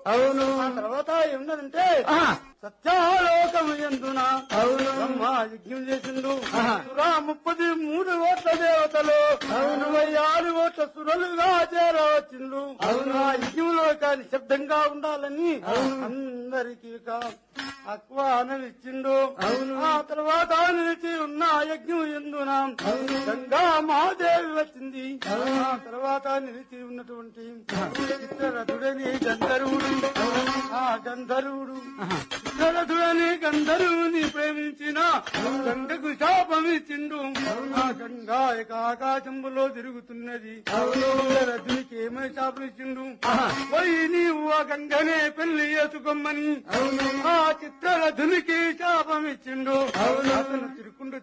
అవును ఆ తర్వాత ఏమున్నదంటే ఆహా. సత్యాలోకము ఎందున అవును. బ్రహ్మ యజ్ఞం చేసిండు ఆహా. సురా ముప్పది మూడు ఓట్ల దేవతలు ఇరవై ఆరు ఓట్ల సురలుగా చేరవచ్చిండు అవును. ఆ యజ్ఞంలో కానీ శబ్దంగా ఉండాలని అందరికీ ఒక ఆహ్వానం ఇచ్చిండు అవును. ఆ తర్వాత నిలిచి ఉన్న యజ్ఞం ఎందున గంగా మహాదేవి వచ్చింది ఆ తర్వాత నిలిచి ఉన్నటువంటి చిత్రరథుడని గంధర్వుడు ఆ గంధర్వుడు చిత్రరథుడని గంధర్వుని ప్రేమించిన గంగకు శాపం ఇచ్చిండు ఆ గంగా యొక్క ఆకాశంలో తిరుగుతున్నది చిత్రరథునికి ఏమై శాపం ఇచ్చిండు పోయి నీవు ఆ గంగనే పెళ్లి చేసుకోమని ఆ చిత్రరథునికి శాపం ఇచ్చిండు అతను తిరుకుంటూ